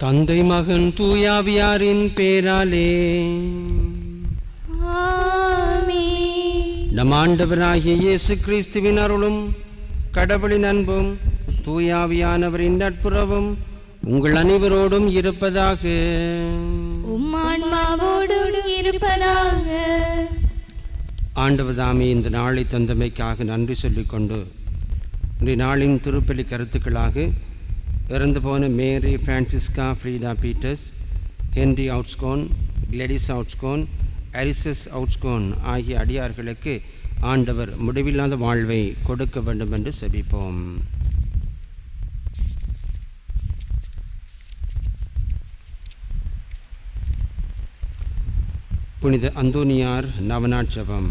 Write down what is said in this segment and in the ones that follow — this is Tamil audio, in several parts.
தந்தை மகன் தூயாவியாரின் பேராலே ஆமென். நம் ஆண்டவராகிய இயேசு கிறிஸ்துவின் அருளும் கடவுளின் அன்பும் தூயாவியானவரின் நட்புறவும் உங்கள் அனைவரோடும் இருப்பதாக உம் ஆன்மாவோடும் இருப்பதாக ஆண்டவர் தாமே இந்த நாளை தந்தமைக்காக நன்றி சொல்லிக்கொண்டு இன்றைய நாளின் திருப்பலி கருத்துக்களாக இறந்து போன Mary Franciska Frieda Peters Henry Outschoorn Gladys Outschoorn அரிசஸ் அவுட்ஸ்கோன் ஆகிய அடியார்களுக்கு ஆண்டவர் முடிவில்லாத வாழ்வை கொடுக்க வேண்டும் என்று செபிப்போம் புனித அந்தோனியார் நவநாட்சபம்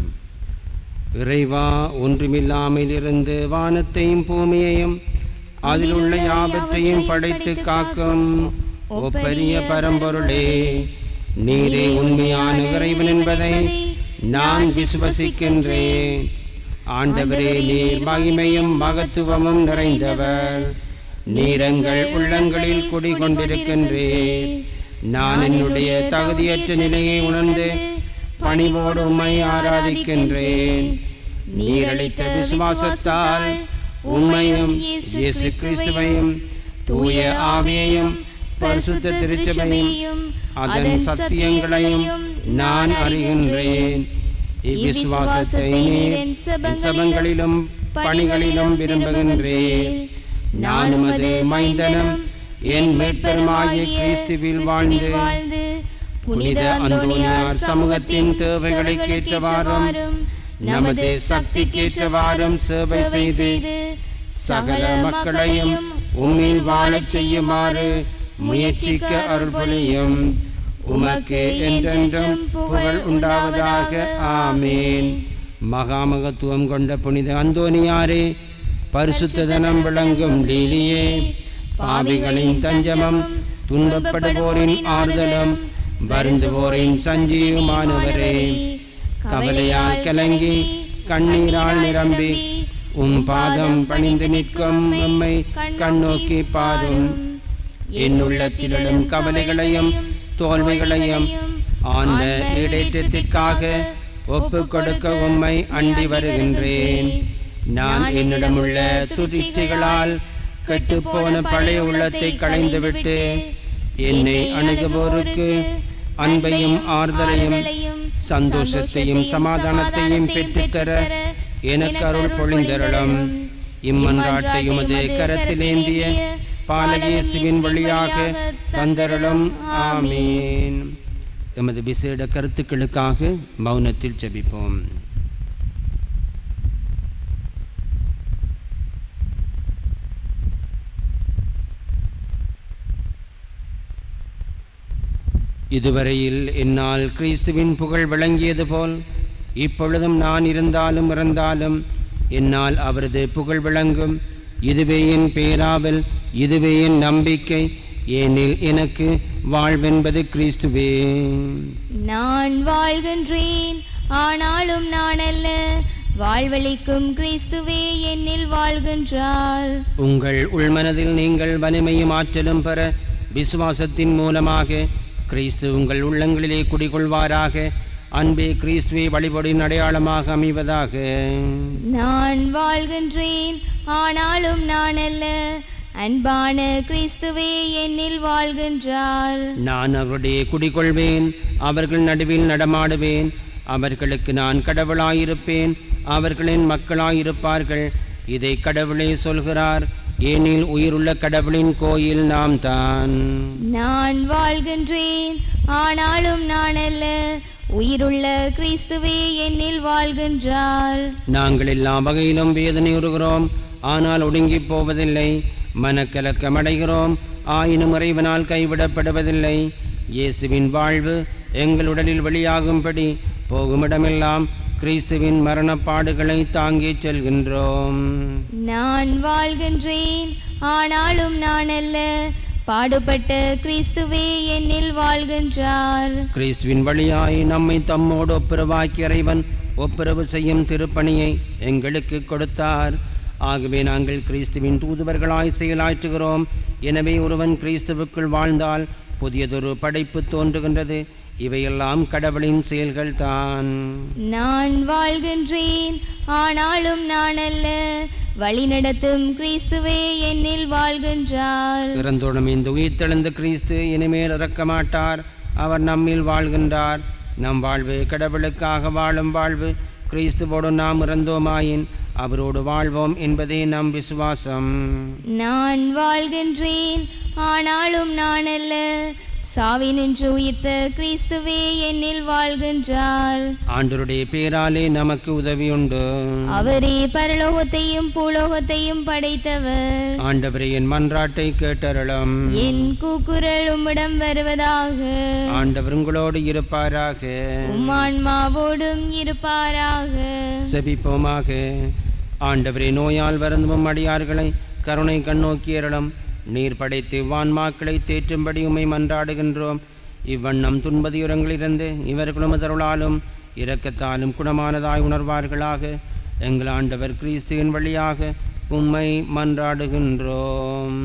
இறைவா ஒன்றுமில்லாமலிருந்து வானத்தையும் பூமியையும் அதில் உள்ள யாவற்றையும் படைத்து காக்கும் ஒப்பரிய பரம்பொருளே நீரே உண்மையான இறைவன் என்பதை நான் விசுவசிக்கின்றேன் ஆண்டவரே நீர் மகிமையும் மகத்துவமும் நிறைந்தவர் நீரங்கள் உள்ளங்களில் குடிகொண்டிருக்கின்றேன் நான் என்னுடைய தகுதியற்ற நிலையை உணர்ந்து பணிவோடு உம்மை ஆராதிக்கின்றேன் நீரளித்த விசுவாசத்தால் உண்மையும் இயேசு கிறிஸ்துவையும் தூய ஆவியையும் பரிசுத்த திருச்சபையும் அதன் சத்தியங்களையும் நான் அறிகின்றேன் இவ்விசுவாசத்தை நீர் என் சபங்களிலும் பணிகளிலும் விரும்புகின்றேன் நான் உமது மைந்தனும் என் மீட்பருமாகிய கிறிஸ்துவில் வாழ்ந்து புனித அந்தோனியார் சமூகத்தின் தேவைகளை கேற்றவாறும் நமது சக்திக்கேற்றவாறும் சேவை செய்து சகல மக்களையும் உம்மில் வாழச் செய்யுமாறு முயற்சிக்க அருள்பொழியும் உமக்கு என்றென்றும் புகழ் உண்டாவதாக ஆமேன் மகாமகத்துவம் கொண்ட புனித அந்தோனியாரே பரிசுத்ததனம் விளங்கும் லீலியே பாவிகளின் தஞ்சமம் துன்பப்படுவோரின் ஆறுதலும் வருந்துவோரின் சஞ்சீவமானவரே கவலையால் கலங்கி கண்ணீரால் நிரம்பி உம் பாதம் பணிந்து நிற்கும் நம்மை கண்ணோக்கி பாரும் என் உள்ளத்திலும் கவலைகளையும் தோல்விகளையும் ஆண்ட ஈடேற்றத்திற்காக ஒப்பு கொடுக்க உம்மை அண்டி வருகின்றேன் நான் என்னிடமுள்ள துதிச்சைகளால் கெட்டுப்போன பழைய உள்ளத்தை களைந்துவிட்டு என்னை அணுகுவோருக்கு அன்பையும் ஆறுதலையும் சந்தோஷத்தையும் சமாதானத்தையும் பெற்றுத்தர எனக்கு அருள் பொழிந்தருளும் இம்மன்றாட்டை உமது கரத்திலேந்திய பாலகேசுவின் வழியாக தந்தருளும் ஆமீன் எமது விசேட கருத்துக்களுக்காக மௌனத்தில் ஜெபிப்போம் இதுவரையில் என்னால் கிறிஸ்துவின் புகழ் விளங்கியது போல் இப்பொழுதும் நான் இருந்தாலும் இறந்தாலும் என்னால் அவரது புகழ் விளங்கும் இதுவே என் பேராவல் இதுவே என் நம்பிக்கை ஏனில் எனக்கு வாழ்வென்பது கிறிஸ்துவே நான் வாழ்கின்றேன் ஆனாலும் நான் அல்ல வாழ்வளிக்கும் கிறிஸ்துவே என்னில் வாழ்கின்றார் உங்கள் உள்மனதில் நீங்கள் வலிமையும் ஆற்றலும் பெற விசுவாசத்தின் மூலமாக கிறிஸ்து உங்கள் உள்ளங்களிலே குடிகொள்வாராக அன்பே கிறிஸ்துவை வழிபடின் அடையாளமாக அமைவதாக நான் வாழ்கின்றேன் ஆனாலும் நான் அல்ல அன்பான கிறிஸ்துவே என்னில் வாழ்கின்றார் நான் அவருடைய குடிகொள்வேன் அவர்கள் நடுவில் நடமாடுவேன் அவர்களுக்கு நான் கடவுளாயிருப்பேன் அவர்களின் மக்களாயிருப்பார்கள் இதை கடவுளே சொல்கிறார் ஏனில் உயிருள்ள கடவுளின் கோயில் நாம் தான் நான் வாழ்கின்றேன் ஆனாலும் நான் அல்ல உயிருள்ள கிறிஸ்துவே என்னில் வாழ்கின்றார் நாங்கள் எல்லா வகையிலும் வேதனையுறுகிறோம் ஆனால் ஒடுங்கிப் போவதில்லை மனக்கலக்கமடைகிறோம் ஆயினும் இறைவனால் கைவிடப்படுவதில்லை இயேசுவின் வாழ்வு எங்கள் உடலில் வெளியாகும்படி போகுமிடமெல்லாம் கிறிஸ்துவின் மரணப்பாடுகளை தாங்கிச் செல்கின்றோம் நான் வாழ்கின்றேன் ஆனாலும் நான் அல்ல பாடுபட்ட கிறிஸ்துவே என்னில் வாழ்கின்றார் கிறிஸ்துவின் வழியாய் நம்மை தம்மோடு ஒப்புரவாக்கி இறைவன் ஒப்புரவு செய்யும் திருப்பணியை எங்களுக்கு கொடுத்தார் ஆகவே நாங்கள் கிறிஸ்துவின் தூதுவர்களாய் செயலாற்றுகிறோம் எனவே ஒருவன் கிறிஸ்துவுக்குள் வாழ்ந்தால் புதியதொரு படைப்பு தோன்றுகின்றது இவையெல்லாம் கடவுளின் செயல்கள்தான் நான் வாழ்கின்றேன் ஆனாலும் நான் அல்ல வழிநடத்தும் கிறிஸ்துவே என்னில் வாழ்கின்றார் இறந்தோடும் இந்த உயிர்த்தெழுந்த கிறிஸ்து இனிமேல் இறக்க மாட்டார் அவர் நம்மில் வாழ்கின்றார் நம் வாழ்வு கடவுளுக்காக வாழும் வாழ்வு கிறிஸ்துவோடு நாம் இறந்தோமாயின் அவரோடு வாழ்வோம் என்பதே நம் விசுவாசம் நான் வாழ்கின்றேன் ஆனாலும் நான் அல்ல சாவினின்று உயிர்த்த கிறிஸ்துவே என்னில் வாழ்கின்றார் ஆண்டருடைய பேராலே நமக்கு உதவியுண்டு அவரே பரலோகத்தையும் பூலோகத்தையும் படைத்தவர் ஆண்டவரே என் மன்றாட்டை கேட்டருளும் என் கூக்குரல் உம்மிடம் வருவதாக ஆண்டவர் உங்களோடு இருப்பாராக உம்மான்மாவோடும் இருப்பாராக செபிப்போமாக ஆண்டவரே நோயால் வருந்தும் அடியார்களை கருணை கண்ணோக்கியருளும் நீர் படைத்து வான்மாக்களை தேற்றும்படி உமை மன்றாடுகின்றோம் இவ்வண்ணம் துன்பதியுரங்களிலிருந்து இவர்களும் தருளாலும் இரக்கத்தாலும் குணமானதாய் உணர்வார்களாக எங்கள் ஆண்டவர் கிறிஸ்துவின் வழியாக உம்மை மன்றாடுகின்றோம்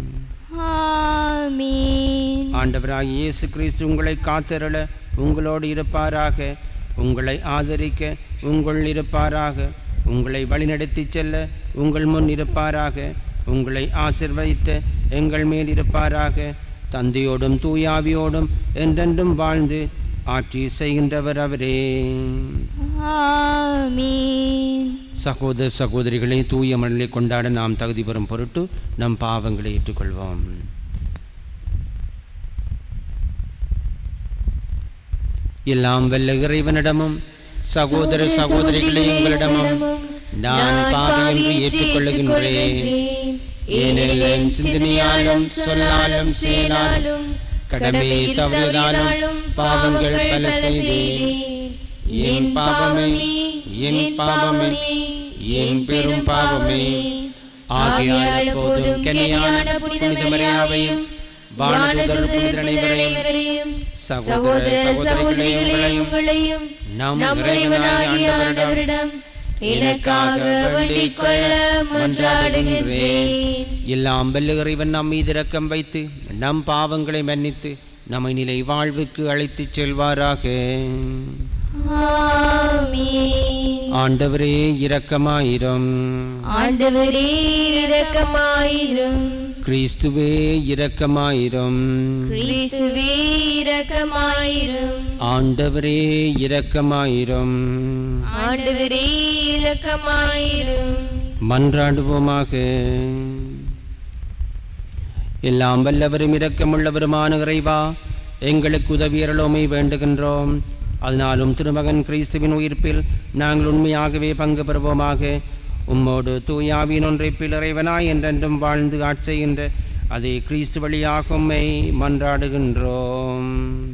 ஆமீன் ஆண்டவராகிய இயேசு கிறிஸ்து உங்களை காத்தருள உங்களோடு இருப்பாராக உங்களை ஆதரிக்க உங்கள் இருப்பாராக உங்களை வழிநடத்திச் செல்ல உங்கள் முன் இருப்பாராக உங்களை ஆசிர்வதித்த எங்கள் மேல் இருப்பாராக தந்தையோடும் தூயாவியோடும் என்றென்றும் வாழ்ந்து ஆட்சி செய்கின்றவர் அவரே ஆமீன் சகோதர சகோதரிகளை தூய மணலை கொண்டாட நாம் தகுதி பெறும் பொருட்டு நம் பாவங்களை ஏற்றுக்கொள்வோம் எல்லாம் வல்ல இறைவனிடமும் சகோதர சகோதரிகளை உங்களிடமும் நான் பாவி என்று ஏற்றுக்கொள்ளுகின்றேன் ஏனெனில் என் சிந்தனையாலும் சொல்லாலும் செயலாலும் கடமையை தவறுதாலும் பாவங்கள் பல செய்தேன் என் பாவமே என் பாவமே என் பெரும் பாவமே ஆகையால் எப்போதும் கனியான புனித மரியாவையும் வானதூதர் புனிதர் அனைவரையும் சகோதர சகோதரிகளை உங்களையும் நம் இறைவனாகிய ஆண்டவரிடம் எனக்காக வேண்டிக் கொள்ள மன்றாடுகின்றேன் எல்லாம் வல்ல இறைவன் நம் மீது இரக்கம் வைத்து நம் பாவங்களை மன்னித்து நம்மை நிலை வாழ்வுக்கு அழைத்துச் செல்வாராக ஆமீன் ஆண்டவரே இரக்கமாயிரம் ஆண்டவரே இரக்கமாயிரும் கிறிஸ்துவே இரக்கமாயிரம் கிறிஸ்துவே இரக்கமாயிரும் ஆண்டவரே இரக்கமாயிரம் ஆண்டவரே இரக்கமாயிரும் மன்றாடுவோமாக எல்லாம் வல்லவரும் இரக்கமுள்ளவருமான இறைவா எங்களுக்கு உதவியருளோமை வேண்டுகின்றோம் அதனாலும் திருமகன் கிறிஸ்துவின் உயிர்ப்பில் நாங்கள் உண்மையாகவே பங்கு பெறுவோமாக உம்மோடு தூயாவின் ஒன்றைப்பில் இறைவனாய் என்றென்றும் வாழ்ந்து ஆட்செய்கின்ற அதே கிறிஸ்து வழியாக உம்மை மன்றாடுகின்றோம்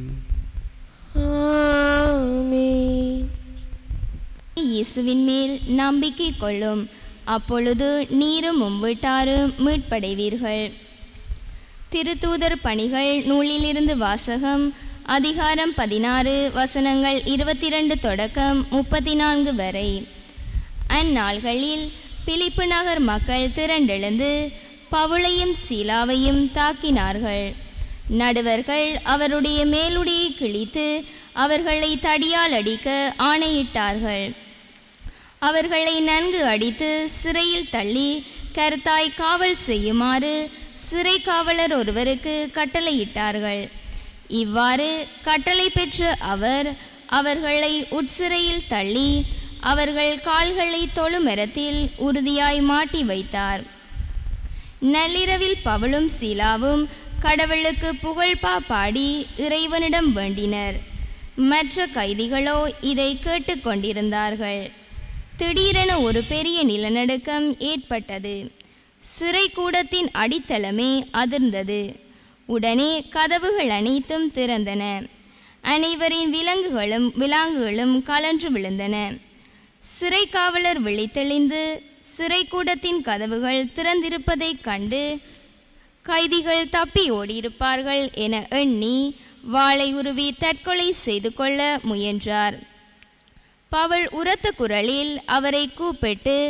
இயேசுவின் மேல் நம்பிக்கை கொள்ளும் அப்பொழுது நீரும் உம் வீட்டாரும் மீட்படைவீர்கள் திருத்தூதர் பணிகள் நூலிலிருந்து வாசகம் அதிகாரம் பதினாறு வசனங்கள் இருபத்தி ரெண்டு தொடக்கம் முப்பத்தி நான்கு வரை அந்நாள்களில் பிலிப்பு நகர் மக்கள் திரண்டெழுந்து பவுளையும் சீலாவையும் தாக்கினார்கள் நடுவர்கள் அவருடைய மேலுடையை கிழித்து அவர்களை தடியால் அடிக்க ஆணையிட்டார்கள் அவர்களை நன்கு அடித்து சிறையில் தள்ளி கருத்தாய் காவல் செய்யுமாறு சிறை காவலர் ஒருவருக்கு கட்டளையிட்டார்கள் இவ்வாறு கட்டளை பெற்ற அவர் அவர்களை உட்சிறையில் தள்ளி அவர்கள் கால்களை தொழுமரத்தில் உறுதியாய் மாட்டி வைத்தார் நள்ளிரவில் பவுலும் சீலாவும் கடவுளுக்கு புகழ்பா பாடி இறைவனிடம் வேண்டினர் மற்ற கைதிகளோ இதை கேட்டுக்கொண்டிருந்தார்கள் திடீரென ஒரு பெரிய நிலநடுக்கம் ஏற்பட்டது சிறை கூடத்தின் அடித்தளமே அதிர்ந்தது உடனே கதவுகள் அனைத்தும் திறந்தன அனைவரின் விலங்குகளும் விலாங்குகளும் கலன்று விழுந்தன சிறை காவலர் விழித்தெளிந்து சிறை கூடத்தின் கதவுகள் திறந்திருப்பதைக் கண்டு கைதிகள் தப்பி ஓடியிருப்பார்கள் என எண்ணி வாளை உருவி தற்கொலை செய்து கொள்ள முயன்றார் பவுல் உரத்த குரலில் அவரை கூப்பிட்டு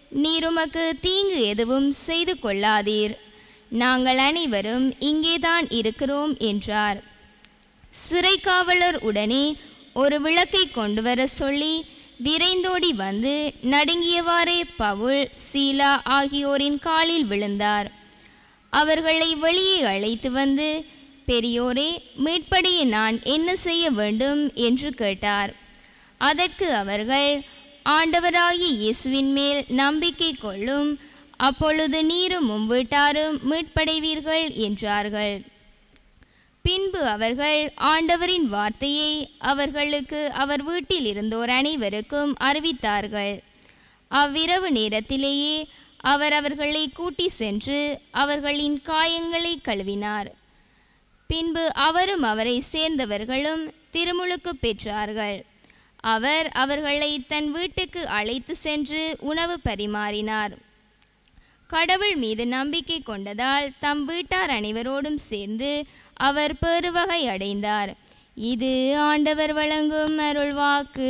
நீர் உமக்கு தீங்கு எதுவும் செய்து கொள்ளாதீர் நாங்கள் அனைவரும் இங்கேதான் இருக்கிறோம் என்றார் சிறைக்காவலர் உடனே ஒரு விளக்கை கொண்டு வர சொல்லி விரைந்தோடி வந்து நடுங்கியவாறே பவுல் சீலா ஆகியோரின் காலில் விழுந்தார் அவர்களை வெளியே அழைத்து வந்து பெரியோரே மீட்படியே நான் என்ன செய்ய வேண்டும் என்று கேட்டார் அதற்கு அவர்கள் ஆண்டவராகிய இயேசுவின் மேல் நம்பிக்கை கொள்ளும் அப்பொழுது நீரும் உம் வீட்டாரும் மீட்படைவீர்கள் என்றார்கள் பின்பு அவர்கள் ஆண்டவரின் வார்த்தையை அவர்களுக்கு அவர் வீட்டில் இருந்தோர் அனைவருக்கும் அறிவித்தார்கள் அவ்விரவு நேரத்திலேயே அவர் அவர்களை கூட்டி சென்று அவர்களின் காயங்களை கழுவினார் பின்பு அவரும் அவரை சேர்ந்தவர்களும் திருமுழுக்கு பெற்றார்கள் அவர் அவர்களை தன் வீட்டுக்கு அழைத்து சென்று உணவு பரிமாறினார் கடவுள் மீது நம்பிக்கை கொண்டதால் தம் வீட்டார் அனைவரோடும் சேர்ந்து அவர் பெருவகை அடைந்தார் இது ஆண்டவர் வழங்கும் அருள்வாக்கு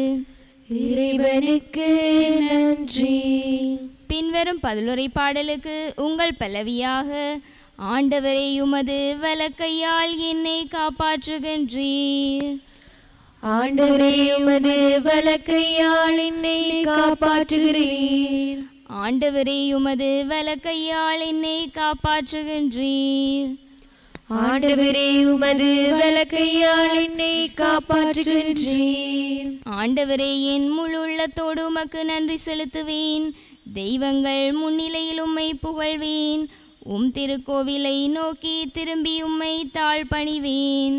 இறைவனுக்கு நன்றி பின்வரும் பதிலுரை பாடலுக்கு உங்கள் பல்லவியாக ஆண்டவரே உமது வலக்கையால் என்னை காப்பாற்றுகின்றீர் ஆண்டவரே உமது வலக்கையால் என்னை காப்பாற்றுகிறீர் ஆண்டவரே உமது வலக்கையால் என்னை காப்பாற்றுகின்றீர் ஆண்டவரே உமது வலக்கையால் என்னை காப்பாற்றுகின்றீர் ஆண்டவரே என் முழு உள்ளத்தோடு உமக்கு நன்றி செலுத்துவேன் தெய்வங்கள் முன்னிலையில் உம்மை புகழ்வேன் உம் திருக்கோவிலை நோக்கி திரும்பி உம்மை தாழ் பணிவேன்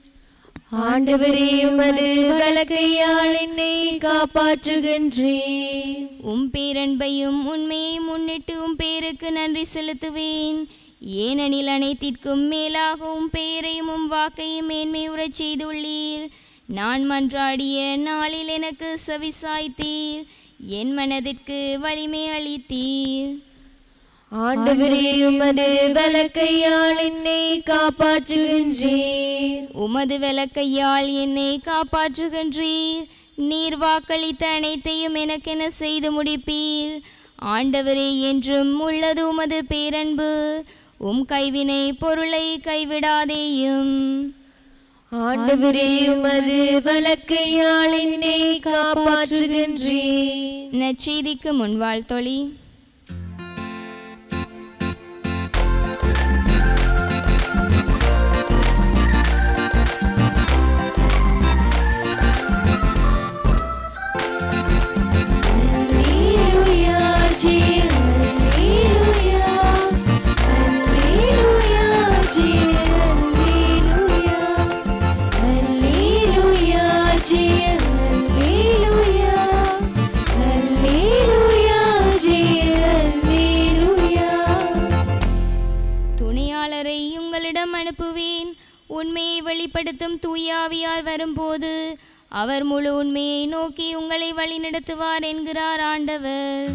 ஆண்டவரே உமது வலக்கையால் என்னை காப்பாற்றுகின்றீர் உம் பேரன்பையும் உண்மையை முன்னிட்டு உம் பேருக்கு நன்றி செலுத்துவேன் ஏனெனில் அனைத்திற்கும் மேலாக உம் பெயரையும் உம் வாக்கையும் மேன்மை உறச் செய்துள்ளீர் நான் மன்றாடிய நாளில் எனக்கு செவிசாய்த்தீர் என் மனதிற்கு வலிமை அளித்தீர் ஆண்டவரே உமது வலக்கையால் என்னை காப்பாற்றுகின்றீர் உமது விளக்கையால் என்னை காப்பாற்றுகின்றீர் நீர் வாக்களித்த அனைத்தையும் எனக்கென செய்து முடிப்பீர் ஆண்டவரே என்றும் உள்ளது உமது பேரன்பு உம் கைவினை பொருளை கைவிடாதேயும் ஆண்டவரே உமது வலக்கையால் என்னை காப்பாற்றுகின்றீர் நற்செய்திக்கு முன்வாழ் தொழி Alleluia, ஜெய அல்லேலூயா. அல்லேலூயா, ஜெய அல்லேலூயா. அல்லேலூயா, ஜெய அல்லேலூயா. அல்லேலூயா, ஜெய அல்லேலூயா. துணையாளரை உங்களிடம் அனுப்புவேன் உண்மையை வெளிப்படுத்தும் தூயாவியார் வரும்போது அவர் முழு உண்மையை நோக்கி உங்களை வழிநடத்துவார் என்கிறார் ஆண்டவர்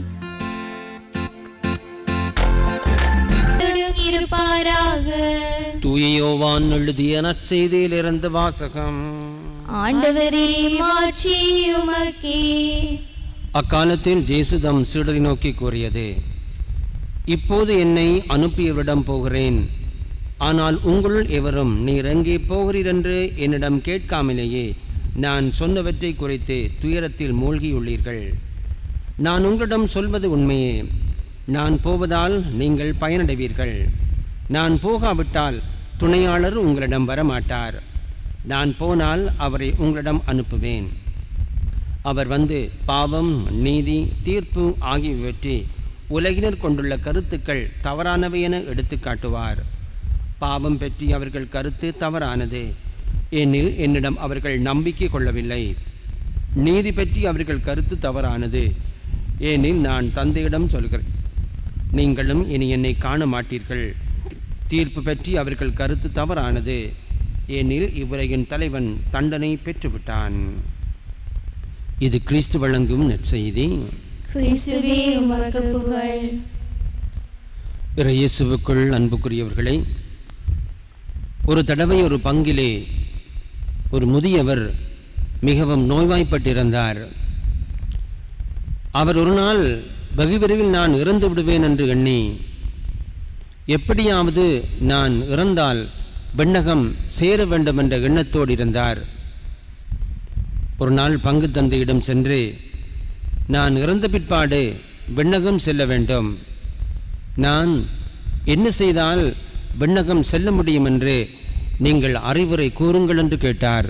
இருப்பாராக தூய யோவான் எழுதிய நற்செய்தியிலிருந்து வாசகம் ஆண்டவரே மாட்சி உமக்கே அக்காலத்தில் ஜேசுதம் சீடரை நோக்கி கூறியது இப்போது என்னை அனுப்பியவரிடம் போகிறேன் ஆனால் உங்களுள் எவரும் நீர் எங்கே போகிறீர் என்று என்னிடம் கேட்காமலேயே நான் சொன்னவற்றை குறித்து துயரத்தில் மூழ்கியுள்ளீர்கள் நான் உங்களிடம் சொல்வது உண்மையே நான் போவதால் நீங்கள் பயனடைவீர்கள் நான் போகாவிட்டால் துணையாளர் உங்களிடம் வரமாட்டார் நான் போனால் அவரை உங்களிடம் அனுப்புவேன் அவர் வந்து பாவம் நீதி தீர்ப்பு ஆகியவற்றை உலகினர் கொண்டுள்ள கருத்துக்கள் தவறானவை என எடுத்து காட்டுவார் பாவம் பற்றி அவர்கள் கருத்து தவறானது ஏனில் என்னிடம் அவர்கள் நம்பிக்கை கொள்ளவில்லை நீதி பற்றி அவர்கள் கருத்து தவறானது ஏனில் நான் தந்தையிடம் சொல்கிறேன் நீங்களும் இனி என்னை காண மாட்டீர்கள் தீர்ப்பு பற்றி அவர்கள் கருத்து தவறானது ஏனில் இவ்வுலகின் தலைவன் தண்டனை பெற்றுவிட்டான் இது கிறிஸ்து வழங்கும் நற்செய்தி கிறிஸ்துவே உமக்கு புகழ் இறை இயேசுவுக்குள் அன்புக்குரியவர்களே ஒரு தடவை ஒரு பங்கிலே ஒரு முதியவர் மிகவும் நோய்வாய்ப்பட்டிருந்தார் அவர் ஒரு நாள் வெகு விரைவில் நான் இறந்து விடுவேன் என்று எண்ணி எப்படியாவது நான் இறந்தால் விண்ணகம் சேர வேண்டும் என்ற எண்ணத்தோடு இருந்தார் ஒரு நாள் பங்கு தந்தையிடம் சென்று நான் இறந்த பிற்பாடு விண்ணகம் செல்ல வேண்டும் நான் என்ன செய்தால் விண்ணகம் செல்ல முடியும் என்று நீங்கள் அறிவுரை கூறுங்கள் என்று கேட்டார்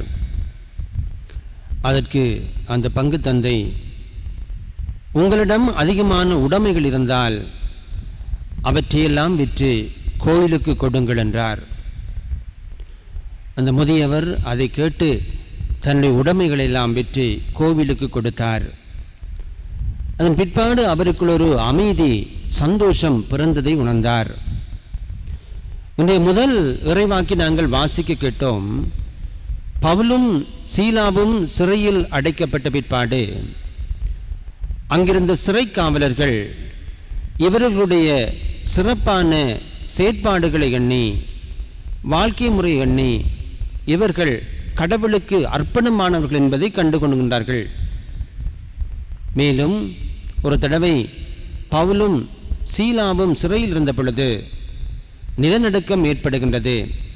அதற்கு அந்த பங்கு தந்தை உங்களிடம் அதிகமான உடைமைகள் இருந்தால் அவற்றையெல்லாம் விற்று கோயிலுக்கு கொடுங்கள் என்றார் அந்த முதியவர் அதை கேட்டு தன்னுடைய உடைமைகளை எல்லாம் விற்று கோவிலுக்கு கொடுத்தார் அதன் பிற்பாடு அவருக்குள் ஒரு அமைதி சந்தோஷம் பிறந்ததை உணர்ந்தார் இன்றைய முதல் இறைவாக்கி நாங்கள் வாசிக்க கேட்டோம் பவுலும் சீலாவும் சிறையில் அடைக்கப்பட்ட பிற்பாடு அங்கிருந்த சிறை காவலர்கள் இவர்களுடைய சிறப்பான செயற்பாடுகளை எண்ணி வாழ்க்கை முறை எண்ணி இவர்கள் கடவுளுக்கு அர்ப்பணமானவர்கள் என்பதை கண்டு கொள்கின்றார்கள் மேலும் ஒரு தடவை பவுலும் சீலாவும் சிறையில் இருந்த பொழுது நிலநடுக்கம் ஏற்படுகின்றது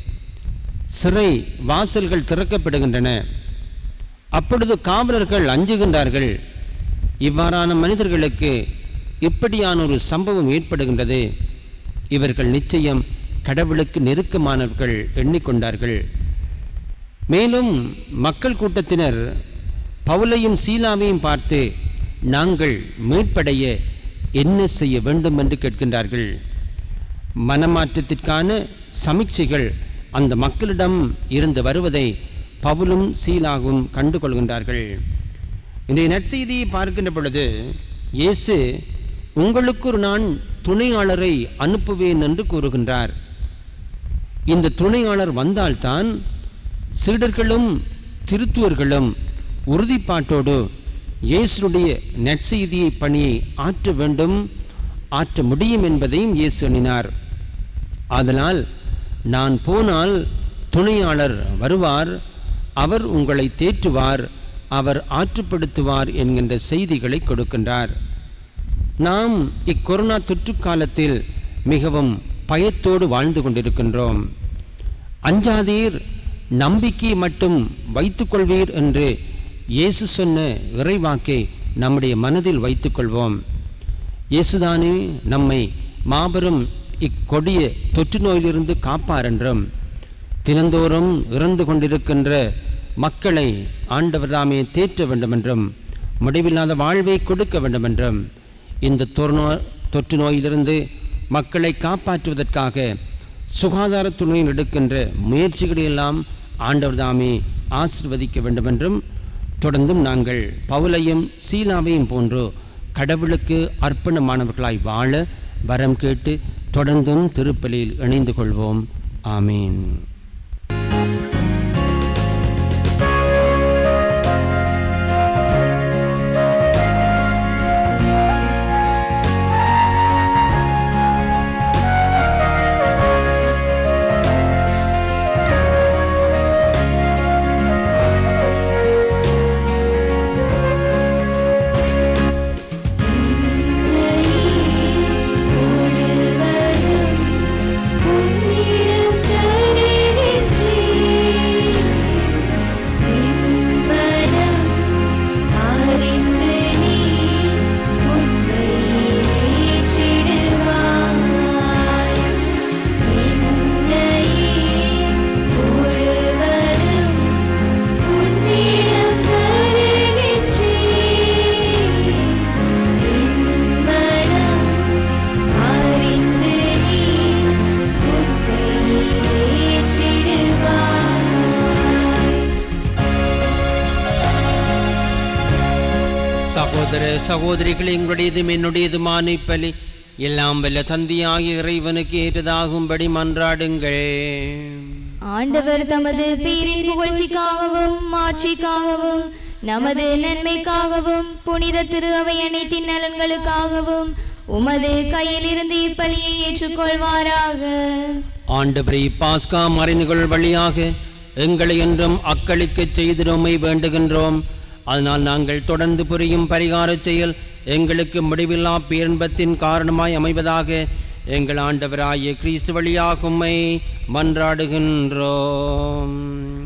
சிறை வாசல்கள் திறக்கப்படுகின்றன அப்பொழுது காவலர்கள் அஞ்சுகின்றார்கள் இவ்வாறான மனிதர்களுக்கு இப்படியான ஒரு சம்பவம் ஏற்படுகின்றது இவர்கள் நிச்சயம் கடவுளுக்கு நெருக்கமானவர்கள் எண்ணிக்கொண்டார்கள் மேலும் மக்கள் கூட்டத்தினர் பவுலையும் சீலாவையும் பார்த்து நாங்கள் மீட்படைய என்ன செய்ய வேண்டும் என்று கேட்கின்றார்கள் மனமாற்றத்திற்கான சமீட்சைகள் அந்த மக்களிடம் இருந்து வருவதை பவுலும் சீலாவும் கண்டு கொள்கின்றார்கள் இன்றைய நற்செய்தியை பார்க்கின்ற பொழுது இயேசு உங்களுக்கு ஒரு நான் துணையாளரை அனுப்புவேன் என்று கூறுகின்றார் இந்த துணையாளர் வந்தால்தான் சீடர்களும் திருத்துவர்களும் உறுதிப்பாட்டோடு இயேசுடைய நற்செய்தியை பணியை ஆற்ற வேண்டும் ஆற்ற முடியும் என்பதையும் இயேசு எண்ணினார் ஆதலால் நான் போனால் துணையாளர் வருவார் அவர் உங்களை தேற்றுவார் அவர் ஆற்றுப்படுத்துவார் என்கின்ற செய்திகளை கொடுக்கின்றார் நாம் இக்கொரோனா தொற்று காலத்தில் மிகவும் பயத்தோடு வாழ்ந்து கொண்டிருக்கின்றோம் அஞ்சாதீர் நம்பிக்கை மட்டும் வைத்துக்கொள்வீர் என்று இயேசு சொன்ன இறைவாக்கை நம்முடைய மனதில் வைத்துக்கொள்வோம் இயேசுதானே நம்மை மாபெரும் இக்கொடிய தொற்று நோயிலிருந்து காப்பார் என்றும் தினந்தோறும் இறந்து கொண்டிருக்கின்ற மக்களை ஆண்டவர் தாமே தேற்ற வேண்டுமென்றும் முடிவில்லாத வாழ்வை கொடுக்க வேண்டுமென்றும் இந்த தொற்று தொற்று நோயிலிருந்து மக்களை காப்பாற்றுவதற்காக சுகாதாரத்துறையில் எடுக்கின்ற முயற்சிகளையெல்லாம் ஆண்டவர் தாமே ஆசிர்வதிக்க வேண்டுமென்றும் தொடர்ந்தும் நாங்கள் பவுலையும் சீலாவையும் போன்று கடவுளுக்கு அர்ப்பணமானவர்களாய் வாழ வரம் கேட்டு தொடர்ந்தும் திருப்பலியில் இணைந்து கொள்வோம் ஆமீன் முழுவதும் உன்னிடம் தருகின்றேன். என் மனம் அறிந்து நீ உன் கையில் ஏற்றிடுவாய். என்னையே முழுவதும் உன்னிடம் தருகின்றேன். மனம் அறிந்து நீ உன் கையில் ஏற்றிடுவாய். சகோதர சகோதரிகளே உங்களுடையதும் என்னுடையதுமான இப்பலி எல்லாம் வல்ல தந்தையாகிய இறைவனுக்கு ஏற்றதாகும்படி மன்றாடுங்கள் ஆண்டவர் தமது பேரின் புகழ்ச்சிக்காகவும் மாட்சிக்காகவும் நமது நன்மைக்காகவும் புனித திரு அவை அனைத்தின் நலன்களுக்காகவும் உமது கையிலிருந்து இப்பலியை ஏற்றுக்கொள்வாராக ஆண்டவரை பாஸ்கா மறைந்துகள் வழியாக எங்களை என்றும் அக்களிக்கச் செய்திடமை வேண்டுகின்றோம் அதனால் நாங்கள் தொடர்ந்து புரியும் பரிகாரச் செயல் எங்களுக்கு முடிவில்லா பேரின்பத்தின் காரணமாய் அமைவதாக எங்கள் ஆண்டவராகிய கிறிஸ்து வழியாக உம்மை மன்றாடுகின்றோம்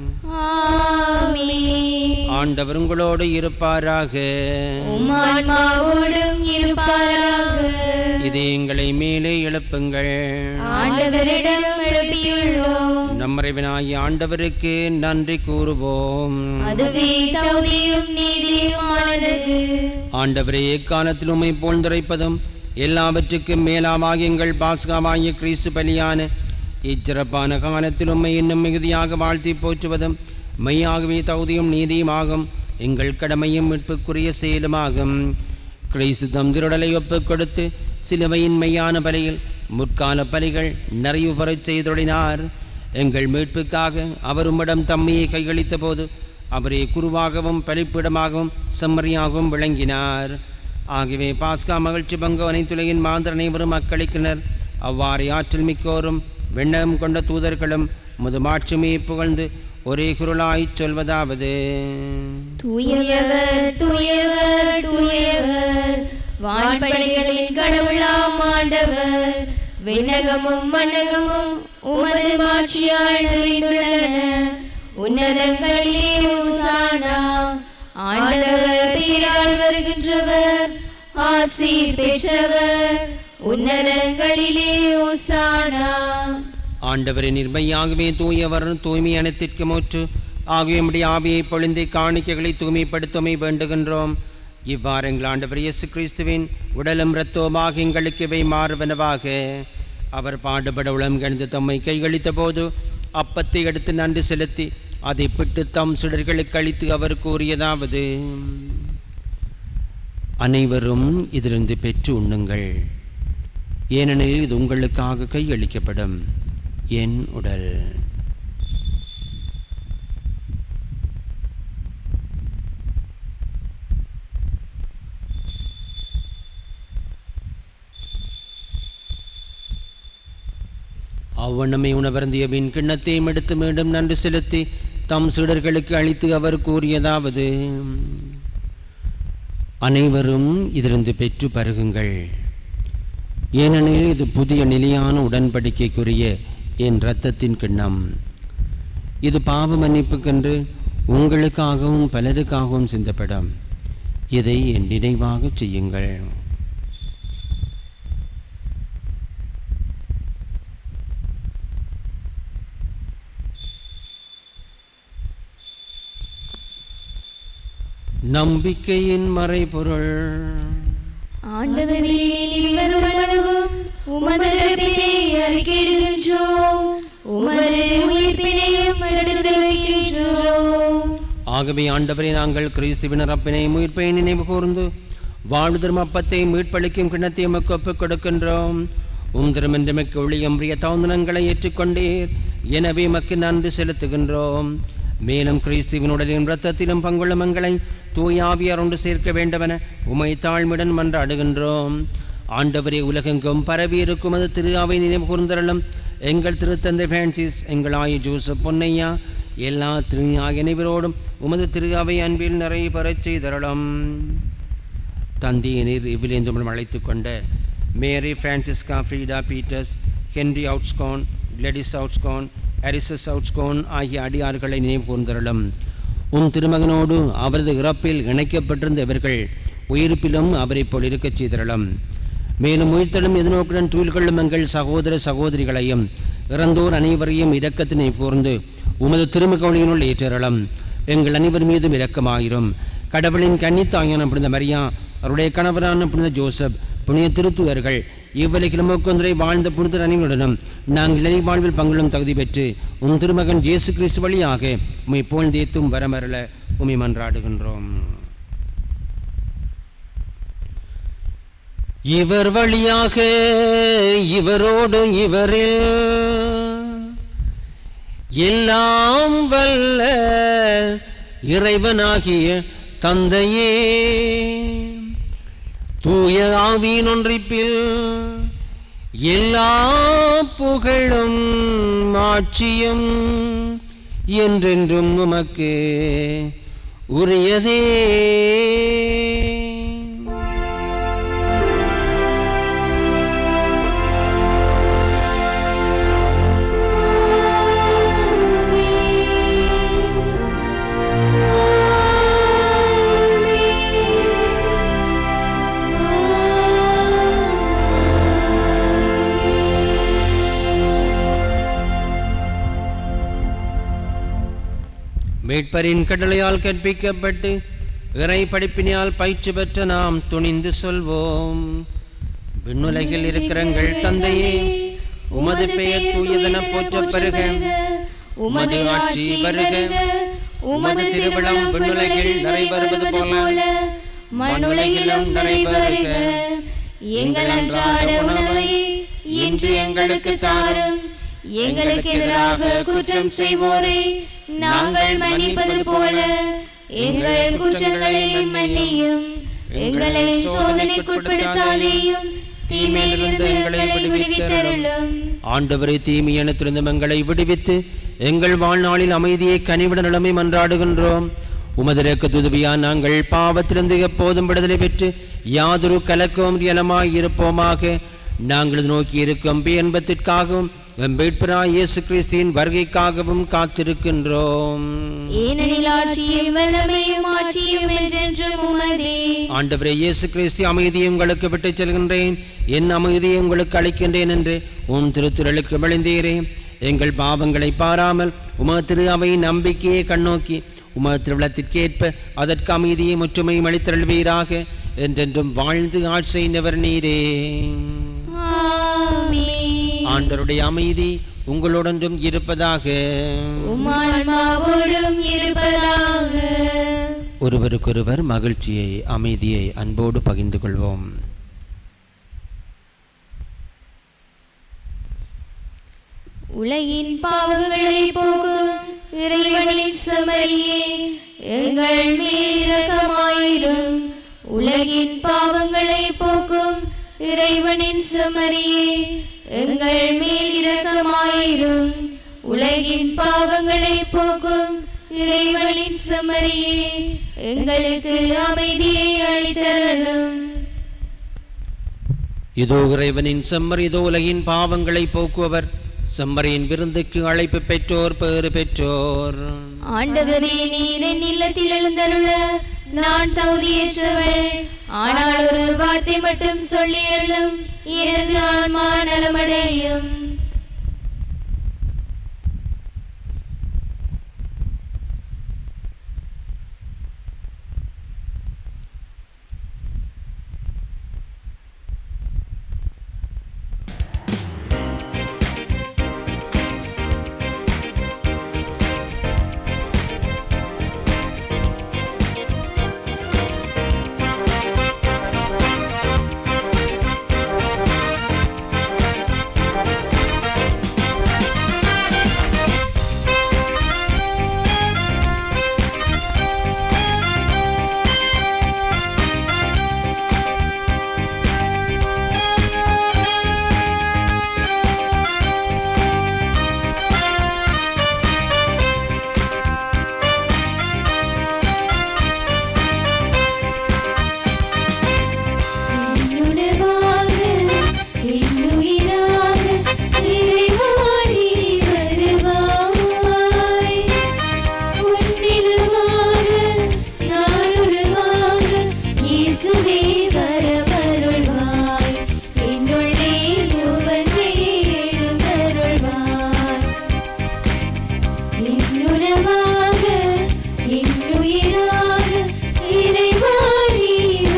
ஆமென் ஆண்டவர் உங்களோடு இருப்பாராக உம் ஆன்மாவோடும் இருப்பாராக இது எங்களை மேலே எழுப்புங்கள் ஆண்டவரிடம் எழுப்பியுள்ளோம் நம்மறைவனாகிய ஆண்டவருக்கு நன்றி கூறுவோம் அதுவே தகுதியும் நீதியுமானது ஆண்டவரே எக்காலத்தில் உம்மை போழ்ந்துரைப்பதும் எல்லாவற்றுக்கும் மேலாமாக எங்கள் பாஸ்காவாகிய கிறிஸ்து பலியான இச்சிறப்பான காலத்தில் உம்மை இன்னும் மிகுதியாக வாழ்த்தி போற்றுவதும் மெய்யாகவே தகுதியும் நீதியுமாகும் எங்கள் கடமையும் மீட்புக்குரிய செயலுமாகும் கிறிஸ்து தம் திருடலை ஒப்புக் கொடுத்து சிலுவையின் மெய்யான பலியில் முற்கால பலிகள் நிறைவு பெறச் செய்தொழினார் எங்கள் மீட்புக்காக அவர் உம்மிடம் தம்மையை கைகளித்த போது அவரே குருவாகவும் பலிப்பிடமாகவும் செம்மறியாகவும் விளங்கினார் ஆகவே பாஸ்கா மகிழ்ச்சி பங்கு அனைத்துலகின் மாந்தர் அனைவரும் அக்களிக்கினர் அவ்வாறு ஆற்றல் மிக்கோரும் வெண்ணகம் கொண்ட தூதர்களும் முதுமாட்சிமையை புகழ்ந்து ஒரே குரலாய்ச் சொல்வதாவது தூயவர் தூயவர் தூயவர் வான்படைகளின் கடவுளாம் ஆண்டவர் விண்ணகமும் மண்ணகமும் உமது மாட்சியால் நிறைந்துள்ளன உன்னதங்களிலே உசானா ஆண்டவர் பேரால் வருகின்றவர் ஆசி பெற்றவர் உன்னதங்களிலே உசானா ஆண்டவரின் நிர்மையாகவே தூயவர் தூய்மை அனைத்திற்கு மூற்று ஆகிய நம்முடைய ஆவியை பொழிந்து காணிக்கைகளை தூய்மைப்படுத்துமை வேண்டுகின்றோம் இவ்வாறு எங்கள் ஆண்டவர் இயேசு கிறிஸ்துவின் உடலும் இரத்தோமாக எங்களுக்கு இவை மாறுவனவாக அவர் பாடுபட உளம் கணிந்து தம்மை கைகளித்த போது அப்பத்தை எடுத்து நன்றி செலுத்தி அதை பிட்டு தம் சுடர்களுக்கு அளித்து அவர் கூறியதாவது அனைவரும் இதிலிருந்து பெற்று உண்ணுங்கள் ஏனெனில் இது உங்களுக்காக கையளிக்கப்படும் என் உடல் அவ்வண்ணமே உணவருந்திய பின் கிண்ணத்தையும் எடுத்து மீண்டும் நன்றி செலுத்தி தம் சீடர்களுக்கு அளித்து அவர் கூறியதாவது அனைவரும் இதிலிருந்து பெற்று பருகுங்கள் ஏனெனில் இது புதிய நிலையான உடன்படிக்கைக்குரிய என் இரத்தத்தின் கிண்ணம் இது பாவ மன்னிப்புக்கென்று உங்களுக்காகவும் பலருக்காகவும் சிந்தப்படும் இதை என் நினைவாகச் செய்யுங்கள் நம்பிக்கையின் மறைபொருள் ஆண்டவரே இவர் உணவும் உமது இறப்பினை அறிக்கையிடுகின்றோம் உமது உயிர்ப்பினையும் எடுத்துரைக்கின்றோம் ஆகவே ஆண்டவரே நாங்கள் கிறிஸ்துவின் இறப்பினை உயிர்ப்பை நினைவு கூர்ந்து வாழ்தரும் அப்பத்தை மீட்பளிக்கும் கிண்ணத்தை எமக்கு ஒப்புக் கொடுக்கின்றோம் உம் திருமென்றமைக்கு ஒளியம் பிரிய தாந்தனங்களை ஏற்றுக்கொண்டீர் எனவே எமக்கு நன்றி செலுத்துகின்றோம் மேலும் கிறிஸ்துவின் உடலின் இரத்தத்திலும் பங்குள்ள எங்களை தூயாவியார் ஒன்று சேர்க்க வேண்டுமென உமை தாழ்மையுடன் மன்றாடுகின்றோம் ஆண்டவரே உலகெங்கும் பரவி இருக்கும் அது திரு அவை நினைவு கூர்ந்தருளும் எங்கள் திருத்தந்தை பிரான்சிஸ் எங்கள் ஆயு ஜோசப் பொன்னையா எல்லா திரு ஆகிய அனைவரோடும் உமது திரு அவை அன்பில் நிறைய பெறச் செய்தருளும் தந்தையை நீர் இவ்விலேந்து மூலம் அழைத்து கொண்ட Mary Franciska Frieda Peters Henry Outschoorn Gladys Outschoorn அரிசஸ் அவுட்ஸ்கோன் ஆகிய அடியார்களை நினைவு கூர்ந்தருளும் உம் திருமகனோடு அவரது இறப்பில் இணைக்கப்பட்டிருந்த இவர்கள் உயிர்ப்பிலும் அவரைப் போல் இருக்கச் செய்தருளும் மேலும் உயிர்த்தலும் எதிர்நோக்குடன் தூள்கொள்ளும் எங்கள் சகோதர சகோதரிகளையும் இறந்தோர் அனைவரையும் இரக்கத்தினை கூர்ந்து உமது திருமுகவழியினுள் ஏற்றரளம் எங்கள் அனைவர் மீதும் இரக்கமாயிரும் கடவுளின் கன்னித்தாயான புனித மரியா அவருடைய கணவரான புனித ஜோசப் புனித திருத்துவர்கள் இவ்வுலகிலும் ஒக்கொன்றை வாழ்ந்த புனிதர் அனைவருடனும் நாங்கள் இறை வாழ்வில் பங்குளும் தகுதி பெற்று உம் திருமகன் இயேசு கிறிஸ்து வழியாக உம்மை போழ்ந்தேத்தும் வரமரல உம்மை மன்றாடுகின்றோம் இவர் வழியாக இவரோடு இவரில் எல்லாம் வல்ல இறைவனாகிய தந்தையே தூய ஆவியின் ஒன்றிப்பில் எல்லா புகழும் ஆட்சியும் என்றென்றும் உமக்கு உரியதே மீட்பரின் கடலையால் கற்பிக்கப்பட்டு இறை படிப்பினால் பயிற்சி பெற்ற நாம் துணிந்து சொல்வோம் விண்ணுலகில் இருக்கிற எங்கள் தந்தையே உமது பெயர் தூயதென போற்றப் பெறுக உமது ஆட்சி வருக உமது திருவிழம் விண்ணுலகில் நிறைவேறுவது போல மண்ணுலகிலும் நிறைவேறுக எங்கள் அன்றாட உணவை இன்று எங்களுக்கு தாரும் எங்களுக்கு எதிராக குற்றம் செய்வோரை நாங்கள் மன்னிப்பது போல எங்கள் குற்றங்களை மன்னியும் எங்களை சோதனைக்குட்படுத்தாதேயும் தீமையிலிருந்து எங்களை விடுவித்தருளும் ஆண்டவரை தீமையனத்திலிருந்து எங்களை விடுவித்து எங்கள் வாழ்நாளில் அமைதியை கனிவிட நிலைமை மன்றாடுகின்றோம் உமதிரக்க துதுபியா நாங்கள் பாவத்திலிருந்து எப்போதும் விடுதலை பெற்று யாதொரு கலக்கവും இயலமாய் இருப்போமாக நாங்கள் இது நோக்கி இருக்கும் பேன்பத்திற்காகவும் வெம்பேட்பராய் இயேசு கிறிஸ்தியின் வருகைக்காகவும் காத்திருக்கின்றோம் ஏனெனில் ஆட்சியும் வல்லமையும் ஆட்சியும் என்றென்றும் உமதே ஆண்டவரே இயேசு கிறிஸ்து அமைதியை உங்களுக்கு விட்டுச் செல்கின்றேன் என் அமைதியை உங்களுக்கு அளிக்கின்றேன் என்று உம் திருத்துறலுக்கு விளைந்தீரேன் எங்கள் பாவங்களை பாராமல் உமது திரு அவை நம்பிக்கையை கண்ணோக்கி உமது திருவிழத்திற்கேற்ப அதற்கு அமைதியை முற்றுமையும் அளித்தருள்வீராக என்றென்றும் வாழ்ந்து ஆட்சி செய்தவர் நீரே ஆமென். ஆண்டவருடைய அமைதி உங்களுடனும் இருப்பதாக உம்மான்மாவோடும் இருப்பதாக ஒருவருக்கொருவர் மகிழ்ச்சியை அமைதியை அன்போடு பகிர்ந்து கொள்வோம் உலகின் பாவங்களை போக்கும் இறைவனின் செமரியே எங்கள் மேல் இரக்கமாயிரும் உலகின் பாவங்களை போக்கும் இறைவனின் செமரியே எங்கள் மேல் இரக்கமாயிரும் உலகின் பாவங்களை போக்கும் இறைவனின் செமரியே எங்களுக்கு அமைதியை அளித்தரலும் இதோ இறைவனின் செம்மறி இதோ உலகின் பாவங்களை போக்குவர் செம்மறியின் விருந்துக்கு அழைப்பு பெற்றோர் பேறு பெற்றோர் ஆண்டவரே நீர் என் இல்லத்தில் எழுந்தருள நான் தகுதியற்றவள் ஆனால் ஒரு வார்த்தை மட்டும் சொல்லியருளும் எனது ஆன்மா நலமடையும் என்னுணர்வாக என்னுயிராக இறைவாணி வருவாய் உன்னிலுமாக நான் உருவாக இயேசுவே வரவருள்வாய் என்னுள்ளே உவந்தே எழுந்தருள்வாய் என்னுணவாக என்னுயிராக இறைவாணி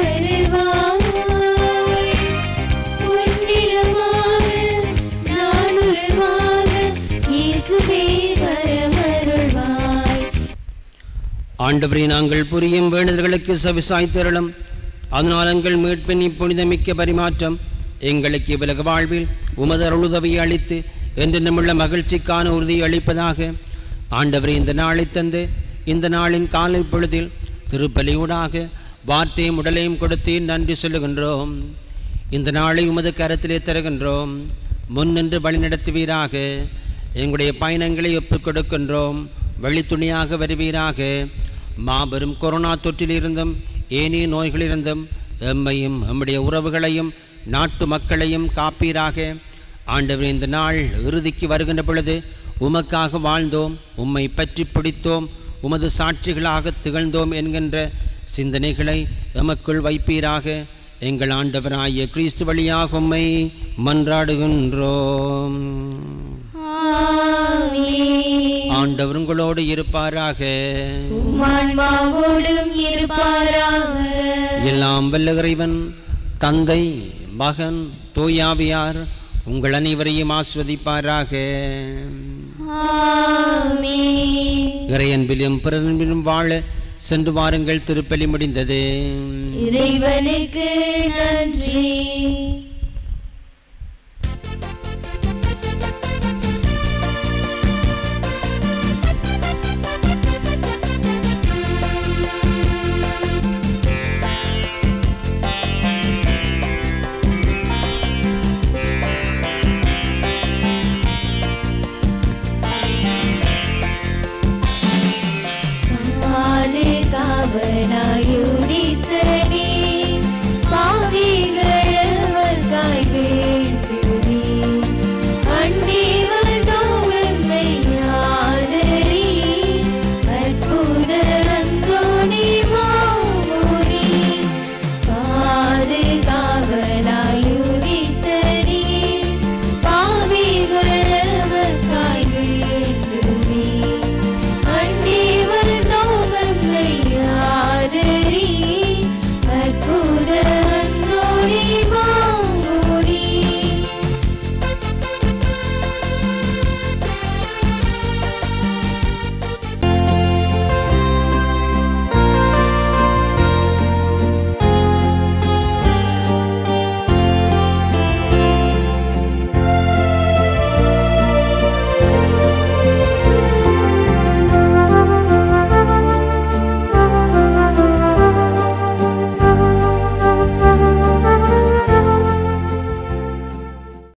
வருவாய் உன்னிலமாக நான் உருவாக இயேசுவே வரவருள்வாய் ஆண்டவரை நாங்கள் புரியும் வேண்டுதல்களுக்கு செவிசாய்த்தருளும் அதனால் எங்கள் மீட்பின் இப்புனிதமிக்க பரிமாற்றம் எங்களுக்கு இவ்வுலக வாழ்வில் உமது அருளுதவியை அளித்து என்றென்றுமுள்ள மகிழ்ச்சிக்கான உறுதியை அளிப்பதாக ஆண்டவரை இந்த நாளை தந்து இந்த நாளின் காலை பொழுதில் திருப்பலியூடாக வார்த்தையும் உடலையும் கொடுத்து நன்றி சொல்லுகின்றோம் இந்த நாளை உமது கரத்திலே தருகின்றோம் முன்னின்று வழிநடத்துவீராக எங்களுடைய பயணங்களை ஒப்புக் கொடுக்கின்றோம் வழித்துணையாக வருவீராக மாபெரும் கொரோனா தொற்றிலிருந்தும் ஏனைய நோய்களிலிருந்தும் எம்மையும் எம்முடைய உறவுகளையும் நாட்டு மக்களையும் காப்பீராக ஆண்டவர் இந்த நாள் இறுதிக்கு வருகின்ற பொழுது உமக்காக வாழ்ந்தோம் உம்மை பற்றி பிடித்தோம் உமது சாட்சிகளாக திகழ்ந்தோம் என்கின்ற சிந்தனைகளை எமக்குள் வைப்பீராக எங்கள் ஆண்டவராகிய கிறிஸ்து வழியாக உம்மை மன்றாடுகின்றோம் ஆமென் ஆண்டவர் உங்களோடு இருப்பாராக உம்மான்மாவோடும் இருப்பாராக எல்லாம் வல்ல இறைவன் தந்தை மகன் தூயாவியார் உங்கள் அனைவரையும் ஆஸ்வதிப்பாராக ஆமென் இறையன்பிலும் பிறன்பிலும் வாழ சென்று வாருங்கள் திருப்பலி முடிந்தது இறைவனுக்கு நன்றி